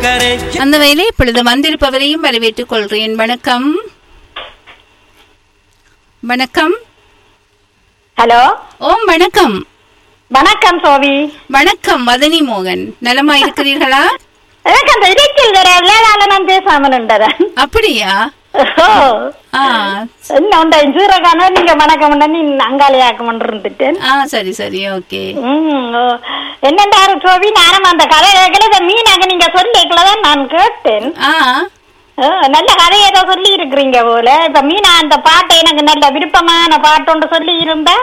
கரை அந்த வகையிலே இப்பொழுது வந்திருப்பவரையும் வரவேற்றுக் கொள்கிறேன் வணக்கம் வணக்கம் ஹலோ ஓம் வணக்கம் வணக்கம் சோவி வணக்கம் மதனி மோகன் நலமா இருக்கிறீர்களா எனக்கு அந்த இடைக்கில் வர வேளாள நான் பேசாமல் இருந்ததன் அப்படியா ஆ என்ன உண்ட சீரகான நீங்க வணக்கம் நீ அங்காளியாக்கம் இருந்துட்டேன் ஆ சரி சரி ஓகே ம், ஓ. என்னண்டாரு சோவி நானும் அந்த கதை கேட்கல மீனாக நீங்க சொல்லிக்கலதான் நான் கேட்டேன் ஆ ஓ, நல்ல கதை ஏதோ சொல்லி இருக்கிறீங்க போல இப்ப மீனா அந்த பாட்டை எனக்கு நல்ல விருப்பமான பாட்டு ஒன்று சொல்லி இருந்தா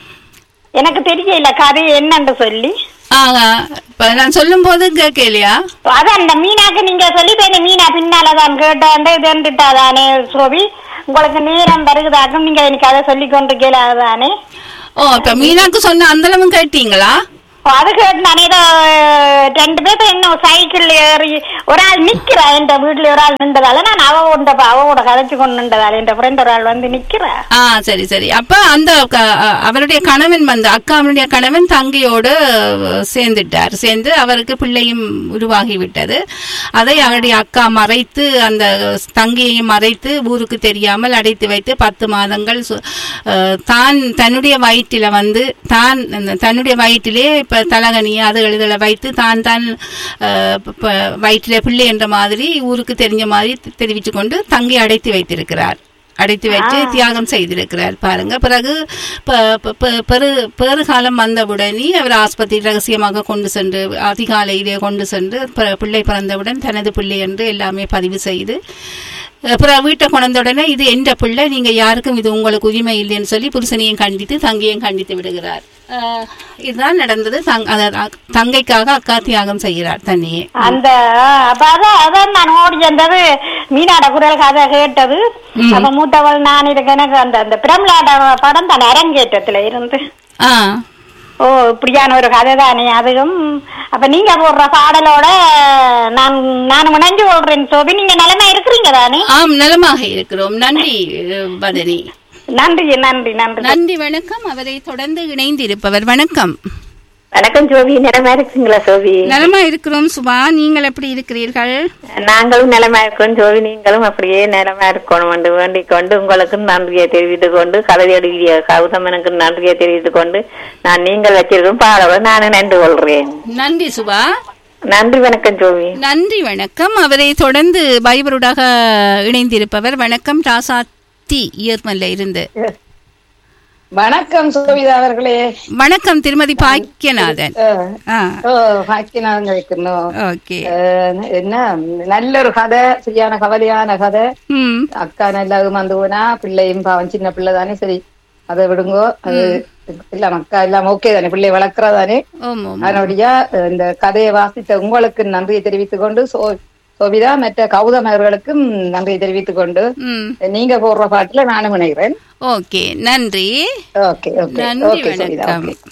எனக்கு தெரியல கதை என்னன்னு சொல்லி ஆ இப்ப நான் சொல்லும் போது கேட்கலையா அதான் அந்த மீனாக்கு நீங்க சொல்லி போய் மீனா பின்னாலதான் கேட்டாண்டு இதுட்டாதானே சோபி உங்களுக்கு நேரம் வருகுதாக்கும் நீங்க எனக்கு அதை சொல்லி கொண்டு கேளாதானே ஓ இப்ப மீனாக்கு சொன்ன அந்த அளவும் கேட்டீங்களா அது கேட்டு நான் ஏதோ ரெண்டு பேர் இன்னும் சைக்கிள் ஏறி ஒரு ஆள் நிக்கிறா என் வீட்டுல ஒரு ஆள் நின்றதால நான் அவ உண்ட அவவோட கதைச்சு கொண்டு நின்றதால என் ஃப்ரெண்ட் ஒரு ஆள் வந்து நிக்கிறா ஆ சரி சரி அப்ப அந்த க- அ- அவருடைய கணவன் வந்து அக்காவுடைய கணவன் தங்கையோடு சேர்ந்துட்டார் சேர்ந்து அவருக்கு பிள்ளையும் உருவாகி விட்டது அதை அவருடைய அக்கா மறைத்து அந்த தங்கையையும் மறைத்து ஊருக்கு தெரியாமல் அடைத்து வைத்து பத்து மாதங்கள் சு- அஹ், தான் தன்னுடைய வயிற்றில வந்து தான் அந்த தன்னுடைய வயிற்றிலே இப்ப தலகனி அது எழுதல வைத்து தான் தான் அஹ், ப- ப- வயிற்றில பிள்ளை என்ற மாதிரி ஊருக்கு தெரிஞ்ச மாதிரி தெரிவித்து கொண்டு தங்கை அடைத்து வைத்திருக்கிறார் அடைத்து வைத்து தியாகம் செய்திருக்கிறார் பாருங்க பிறகு ப- ப- ப- பெரு பெரு காலம் வந்தவுடனே அவர் ஆஸ்பத்திரி ரகசியமாக கொண்டு சென்று அதிகாலையிலே கொண்டு சென்று ப- பிள்ளை பிறந்தவுடன் தனது பிள்ளை என்று எல்லாமே பதிவு செய்து அப்புறம் வீட்டை கொண்ட உடனே இது எந்த பிள்ளை நீங்க யாருக்கும் இது உங்களுக்கு உரிமை இல்லைன்னு சொல்லி புருஷனையும் கண்டித்து தங்கையும் கண்டித்து விடுகிறார் அஹ் இதுதான் நடந்தது தங்- அத- தங்கைக்காக அக்கா தியாகம் செய்கிறார் தன்னையே அந்த அப்ப அதான் அதான் நான் ஓடி வந்தது மீனாட குரல் கதை கேட்டது அப்ப மூத்தவள் நான் இருக்க எனக்கு அந்த அந்த பிரம்லாட படம் தான் அரங்கேற்றத்துல இருந்து ஆ ஓ இப்படியான ஒரு கதை தானே அதுவும் அப்ப நீங்க போடுற பாடலோட நான் நான் முனைஞ்சு ஓடுறேன் சோபி நீங்க நிலைமை இருக்கிறீங்க தானே ஆம் நலமாக இருக்கிறோம் நன்றி அஹ், பதனி நன்றி நன்றி நன்றி நன்றி வணக்கம் அவரை தொடர்ந்து இணைந்திருப்பவர் வணக்கம் வணக்கம் சோபி நிலமா இருக்குங்களா சோபி நலமா இருக்கிறோம் சுபா நீங்கள் எப்படி இருக்கிறீர்கள் நாங்களும் நிலமா இருக்கோம் ஜோவி நீங்களும் அப்படியே நிலமா இருக்கணும் என்று வேண்டிக் கொண்டு உங்களுக்கு நன்றியை தெரிவித்துக் கொண்டு கதை எழுதிய கௌதமனுக்கு நன்றியை தெரிவித்துக் கொண்டு நான் நீங்கள் வச்சிருக்கும் பாடவை நானும் நின்று கொள்றேன் நன்றி சுபா நன்றி வணக்கம் ஜோவி நன்றி வணக்கம் அவரை தொடர்ந்து பைபருடாக இணைந்திருப்பவர் வணக்கம் ராசாத்தி இயர்மல்ல இருந்து வணக்கம் சோவிதா அவர்களே வணக்கம் திருமதி பாக்கியநாதன் அஹ், ஆ ஓ பாக்கியநாதன் வைக்கணும் ஓகே அஹ், என்ன நல்ல ஒரு கதை சரியான கவலையான கதை ம் அக்கா நல்லா வந்து போனா பிள்ளையும் பாவம் சின்ன பிள்ளை தானே சரி அதை விடுங்கோ அது எல்லாம் அக்கா எல்லாம் ஓகே தானே பிள்ளை வளர்க்கறதானே ஓம் ஓம் அதனுடைய அஹ், இந்த கதையை வாசித்த உங்களுக்கு நன்றியை தெரிவித்துக் கொண்டு சோ சோபிதா மற்ற கௌதம் அவர்களுக்கும் நன்றியை தெரிவித்துக் கொண்டு ம் நீங்க போடுற பாட்டுல நானும் இணைகிறேன் ஓகே நன்றி ஓகே ஓகே நன்றி ஓகே சோபிதா வணக்கம் ஓகே